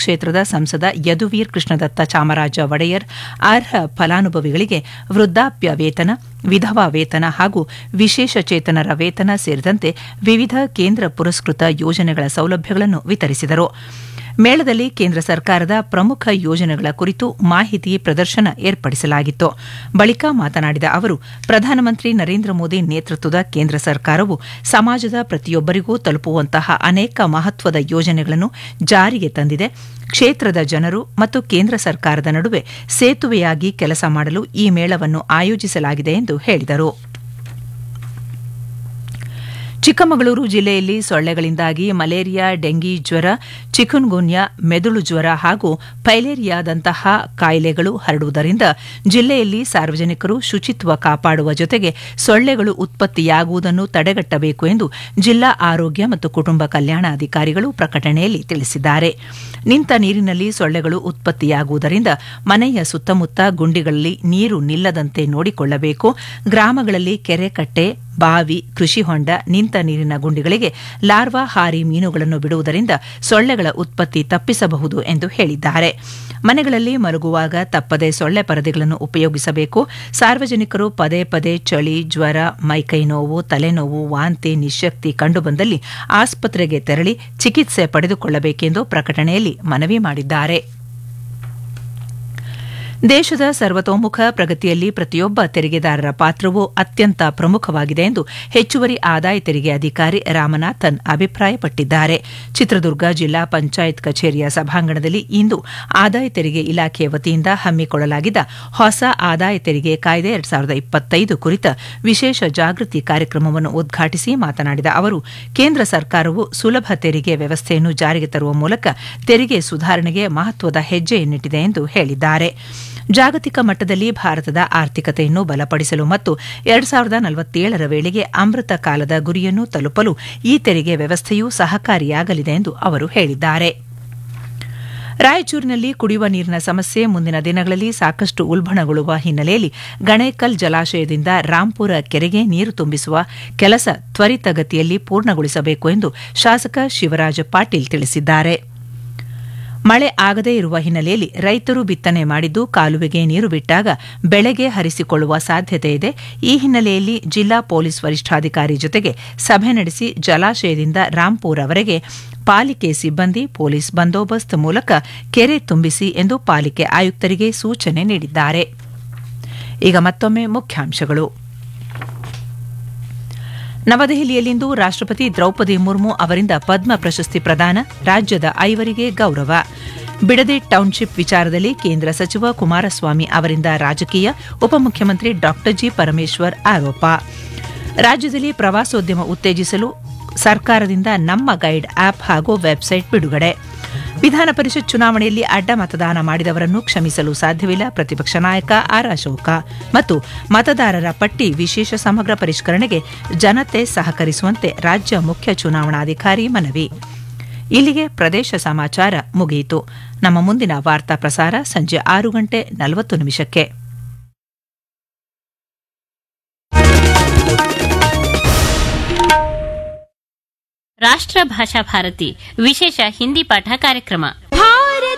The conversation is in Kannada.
ಕ್ಷೇತ್ರದ ಸಂಸದ ಯದುವೀರ್ ಕೃಷ್ಣದತ್ತ ಚಾಮರಾಜ ಒಡೆಯರ್ ಅರ್ಹ ಫಲಾನುಭವಿಗಳಿಗೆ ವೃದ್ಧಾಪ್ಯ ವೇತನ ವಿಧವಾ ವೇತನ ಹಾಗೂ ವಿಶೇಷ ಚೇತನರ ವೇತನ ಸೇರಿದಂತೆ ವಿವಿಧ ಕೇಂದ್ರ ಪುರಸ್ಕೃತ ಯೋಜನೆಗಳ ಸೌಲಭ್ಯಗಳನ್ನು ವಿತರಿಸಿದರು ಮೇಳದಲ್ಲಿ ಕೇಂದ್ರ ಸರ್ಕಾರದ ಪ್ರಮುಖ ಯೋಜನೆಗಳ ಕುರಿತು ಮಾಹಿತಿ ಪ್ರದರ್ಶನ ಏರ್ಪಡಿಸಲಾಗಿತ್ತು ಬಳಿಕ ಮಾತನಾಡಿದ ಅವರು ಪ್ರಧಾನಮಂತ್ರಿ ನರೇಂದ್ರ ಮೋದಿ ನೇತೃತ್ವದ ಕೇಂದ್ರ ಸರ್ಕಾರವು ಸಮಾಜದ ಪ್ರತಿಯೊಬ್ಬರಿಗೂ ತಲುಪುವಂತಹ ಅನೇಕ ಮಹತ್ವದ ಯೋಜನೆಗಳನ್ನು ಜಾರಿಗೆ ತಂದಿದೆ ಕ್ಷೇತ್ರದ ಜನರು ಮತ್ತು ಕೇಂದ್ರ ಸರ್ಕಾರದ ನಡುವೆ ಸೇತುವೆಯಾಗಿ ಕೆಲಸ ಮಾಡಲು ಈ ಮೇಳವನ್ನು ಆಯೋಜಿಸಲಾಗಿದೆ ಎಂದು ಹೇಳಿದರು ಚಿಕ್ಕಮಗಳೂರು ಜಿಲ್ಲೆಯಲ್ಲಿ ಸೊಳ್ಳೆಗಳಿಂದಾಗಿ ಮಲೇರಿಯಾ ಡೆಂಗಿ ಜ್ವರ ಚಿಕುನ್ಗುನ್ಯಾ ಮೆದುಳು ಜ್ವರ ಹಾಗೂ ಫೈಲೇರಿಯಾದಂತಹ ಕಾಯಿಲೆಗಳು ಹರಡುವುದರಿಂದ ಜಿಲ್ಲೆಯಲ್ಲಿ ಸಾರ್ವಜನಿಕರು ಶುಚಿತ್ವ ಕಾಪಾಡುವ ಜೊತೆಗೆ ಸೊಳ್ಳೆಗಳು ಉತ್ಪತ್ತಿಯಾಗುವುದನ್ನು ತಡೆಗಟ್ಟಬೇಕು ಎಂದು ಜಿಲ್ಲಾ ಆರೋಗ್ಯ ಮತ್ತು ಕುಟುಂಬ ಕಲ್ಯಾಣಾಧಿಕಾರಿಗಳು ಪ್ರಕಟಣೆಯಲ್ಲಿ ತಿಳಿಸಿದ್ದಾರೆ ನಿಂತ ನೀರಿನಲ್ಲಿ ಸೊಳ್ಳೆಗಳು ಉತ್ಪತ್ತಿಯಾಗುವುದರಿಂದ ಮನೆಯ ಸುತ್ತಮುತ್ತ ಗುಂಡಿಗಳಲ್ಲಿ ನೀರು ನಿಲ್ಲದಂತೆ ನೋಡಿಕೊಳ್ಳಬೇಕು ಗ್ರಾಮಗಳಲ್ಲಿ ಕೆರೆ ಕಟ್ಟೆ ಬಾವಿ ಕೃಷಿ ಹೊಂಡ ನಿಂತ ನೀರಿನ ಗುಂಡಿಗಳಿಗೆ ಲಾರ್ವಾ ಹಾರಿ ಮೀನುಗಳನ್ನು ಬಿಡುವುದರಿಂದ ಸೊಳ್ಳೆಗಳ ಉತ್ಪತ್ತಿ ತಪ್ಪಿಸಬಹುದು ಎಂದು ಹೇಳಿದ್ದಾರೆ ಮನೆಗಳಲ್ಲಿ ಮಲಗುವಾಗ ತಪ್ಪದೆ ಸೊಳ್ಳೆ ಪರದೆಗಳನ್ನು ಉಪಯೋಗಿಸಬೇಕು ಸಾರ್ವಜನಿಕರು ಪದೇ ಪದೇ ಚಳಿ ಜ್ವರ ಮೈಕೈ ನೋವು ತಲೆನೋವು ವಾಂತಿ ನಿಶಕ್ತಿ ಕಂಡುಬಂದಲ್ಲಿ ಆಸ್ಪತ್ರೆಗೆ ತೆರಳಿ ಚಿಕಿತ್ಸೆ ಪಡೆದುಕೊಳ್ಳಬೇಕೆಂದು ಪ್ರಕಟಣೆಯಲ್ಲಿ ಮನವಿ ಮಾಡಿದ್ದಾರೆ ದೇಶದ ಸರ್ವತೋಮುಖ ಪ್ರಗತಿಯಲ್ಲಿ ಪ್ರತಿಯೊಬ್ಬ ತೆರಿಗೆದಾರರ ಪಾತ್ರವೂ ಅತ್ಯಂತ ಪ್ರಮುಖವಾಗಿದೆ ಎಂದು ಹೆಚ್ಚುವರಿ ಆದಾಯ ತೆರಿಗೆ ಅಧಿಕಾರಿ ರಾಮನಾಥನ್ ಅಭಿಪ್ರಾಯಪಟ್ಟಿದ್ದಾರೆ ಚಿತ್ರದುರ್ಗ ಜಿಲ್ಲಾ ಪಂಚಾಯತ್ ಕಚೇರಿಯ ಸಭಾಂಗಣದಲ್ಲಿ ಇಂದು ಆದಾಯ ತೆರಿಗೆ ಇಲಾಖೆ ವತಿಯಿಂದ ಹಮ್ಮಿಕೊಳ್ಳಲಾಗಿದ್ದ ಹೊಸ ಆದಾಯ ತೆರಿಗೆ ಕಾಯ್ದೆ ಎರಡ್ ಸಾವಿರದ ಇಪ್ಪತ್ತೈದು ಕುರಿತ ವಿಶೇಷ ಜಾಗೃತಿ ಕಾರ್ಯಕ್ರಮವನ್ನು ಉದ್ಘಾಟಿಸಿ ಮಾತನಾಡಿದ ಅವರು ಕೇಂದ್ರ ಸರ್ಕಾರವು ಸುಲಭ ತೆರಿಗೆ ವ್ಯವಸ್ಥೆಯನ್ನು ಜಾರಿಗೆ ತರುವ ಮೂಲಕ ತೆರಿಗೆ ಸುಧಾರಣೆಗೆ ಮಹತ್ವದ ಹೆಜ್ಜೆಯನ್ನಿಟ್ಟಿದೆ ಎಂದು ಹೇಳಿದ್ದಾರೆ ಜಾಗತಿಕ ಮಟ್ಟದಲ್ಲಿ ಭಾರತದ ಆರ್ಥಿಕತೆಯನ್ನು ಬಲಪಡಿಸಲು ಮತ್ತು ಎರಡ್ ಸಾವಿರದ ನಲವತ್ತೇಳರ ವೇಳೆಗೆ ಅಮೃತ ಕಾಲದ ಗುರಿಯನ್ನು ತಲುಪಲು ಈ ತೆರಿಗೆ ವ್ಯವಸ್ಥೆಯು ಸಹಕಾರಿಯಾಗಲಿದೆ ಎಂದು ಅವರು ಹೇಳಿದ್ದಾರೆ ರಾಯಚೂರಿನಲ್ಲಿ ಕುಡಿಯುವ ನೀರಿನ ಸಮಸ್ಯೆ ಮುಂದಿನ ದಿನಗಳಲ್ಲಿ ಸಾಕಷ್ಟು ಉಲ್ಬಣಗೊಳ್ಳುವ ಹಿನ್ನೆಲೆಯಲ್ಲಿ ಗಣೇಕಲ್ ಜಲಾಶಯದಿಂದ ರಾಂಪುರ ಕೆರೆಗೆ ನೀರು ತುಂಬಿಸುವ ಕೆಲಸ ತ್ವರಿತಗತಿಯಲ್ಲಿ ಪೂರ್ಣಗೊಳಿಸಬೇಕು ಎಂದು ಶಾಸಕ ಶಿವರಾಜ ಪಾಟೀಲ್ ತಿಳಿಸಿದ್ದಾರೆ ಮಳೆ ಆಗದೇ ಇರುವ ಹಿನ್ನೆಲೆಯಲ್ಲಿ ರೈತರು ಬಿತ್ತನೆ ಮಾಡಿದ್ದು ಕಾಲುವೆಗೆ ನೀರು ಬಿಟ್ಟಾಗ ಬೆಳೆಗೆ ಹರಿಸಿಕೊಳ್ಳುವ ಸಾಧ್ಯತೆ ಇದೆ ಈ ಹಿನ್ನೆಲೆಯಲ್ಲಿ ಜಿಲ್ಲಾ ಪೊಲೀಸ್ ವರಿಷ್ಠಾಧಿಕಾರಿ ಜೊತೆಗೆ ಸಭೆ ನಡೆಸಿ ಜಲಾಶಯದಿಂದ ರಾಂಪುರವರೆಗೆ ಪಾಲಿಕೆ ಸಿಬ್ಬಂದಿ ಪೊಲೀಸ್ ಬಂದೋಬಸ್ತ್ ಮೂಲಕ ಕೆರೆ ತುಂಬಿಸಿ ಎಂದು ಪಾಲಿಕೆ ಆಯುಕ್ತರಿಗೆ ಸೂಚನೆ ನೀಡಿದ್ದಾರೆ ಈಗ ಮತ್ತೊಮ್ಮೆ ಮುಖ್ಯಾಂಶಗಳು ನವದೆಹಲಿಯಲ್ಲಿಂದು ರಾಷ್ಟಪತಿ ದ್ರೌಪದಿ ಮುರ್ಮು ಅವರಿಂದ ಪದ್ಮ ಪ್ರಶಸ್ತಿ ಪ್ರದಾನ ರಾಜ್ಯದ ಐವರಿಗೆ ಗೌರವ ಬಿಡದಿ ಟೌನ್ಶಿಪ್ ವಿಚಾರದಲ್ಲಿ ಕೇಂದ್ರ ಸಚಿವ ಕುಮಾರಸ್ವಾಮಿ ಅವರಿಂದ ರಾಜಕೀಯ ಉಪಮುಖ್ಯಮಂತ್ರಿ ಡಾ ಜಿ ಪರಮೇಶ್ವರ್ ಆರೋಪ ರಾಜ್ಯದಲ್ಲಿ ಪ್ರವಾಸೋದ್ಯಮ ಉತ್ತೇಜಿಸಲು ಸರ್ಕಾರದಿಂದ ನಮ್ಮ ಗೈಡ್ ಆಪ್ ಹಾಗೂ ವೆಬ್ಸೈಟ್ ಬಿಡುಗಡೆ ವಿಧಾನ ಪರಿಷತ್ ಚುನಾವಣೆಯಲ್ಲಿ ಅಡ್ಡ ಮತದಾನ ಮಾಡಿದವರನ್ನು ಕ್ಷಮಿಸಲು ಸಾಧ್ಯವಿಲ್ಲ ಪ್ರತಿಪಕ್ಷ ನಾಯಕ ಆರ್ ಅಶೋಕ ಮತ್ತು ಮತದಾರರ ಪಟ್ಟಿ ವಿಶೇಷ ಸಮಗ್ರ ಪರಿಷ್ಕರಣೆಗೆ ಜನತೆ ಸಹಕರಿಸುವಂತೆ ರಾಜ್ಯ ಮುಖ್ಯ ಚುನಾವಣಾಧಿಕಾರಿ ಮನವಿ ಇಲ್ಲಿಗೆ ಪ್ರದೇಶ ಸಮಾಚಾರ ಮುಗಿಯಿತು ನಮ್ಮ ಮುಂದಿನ ವಾರ್ತಾ ಪ್ರಸಾರ ಸಂಜೆ ಆರು ಗಂಟೆ ನಲವತ್ತು ನಿಮಿಷಕ್ಕೆ ರಾಷ್ಟ್ರ ಭಾಷಾ ಭಾರತಿ ವಿಶೇಷ ಹಿಂದಿ ಪಾಠ ಕಾರ್ಯಕ್ರಮ